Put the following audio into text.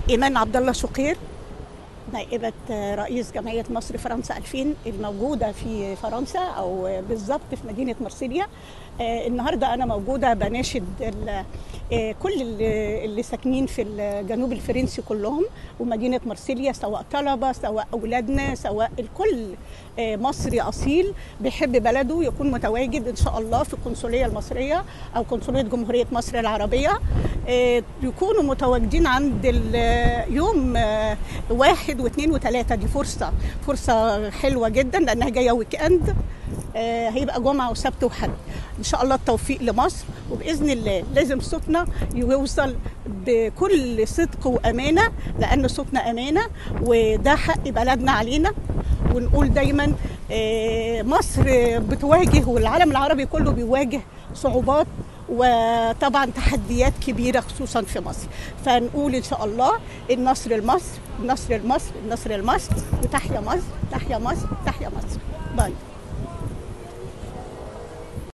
ايمان عبد الله شقير نائبة رئيس جمعية مصر فرنسا 2000 الموجودة في فرنسا أو بالضبط في مدينة مرسيليا آه، النهاردة أنا موجودة بناشد ال- آه، كل اللي اللي ساكنين في الجنوب الفرنسي كلهم ومدينة مرسيليا سواء طلبة سواء أولادنا سواء الكل آه، مصري أصيل بيحب بلده يكون متواجد إن شاء الله في القنصلية المصرية أو قنصلية جمهورية مصر العربية آه، يكونوا متواجدين عند ال- يوم آه، واحد واثنين وثلاثة دي فرصة فرصة حلوة جدا لأنها جاية ويك أند آه، هيبقى جمعة وسبت وحد إن شاء الله التوفيق لمصر وبإذن الله لازم صوتنا يوصل بكل صدق وأمانة لأن صوتنا أمانة وده حق بلدنا علينا ونقول دايما آه، مصر بتواجه والعالم العربي كله بيواجه صعوبات وطبعا تحديات كبيره خصوصا في مصر فنقول ان شاء الله النصر لمصر النصر لمصر النصر لمصر وتحيا مصر تحيا مصر تحيا مصر باي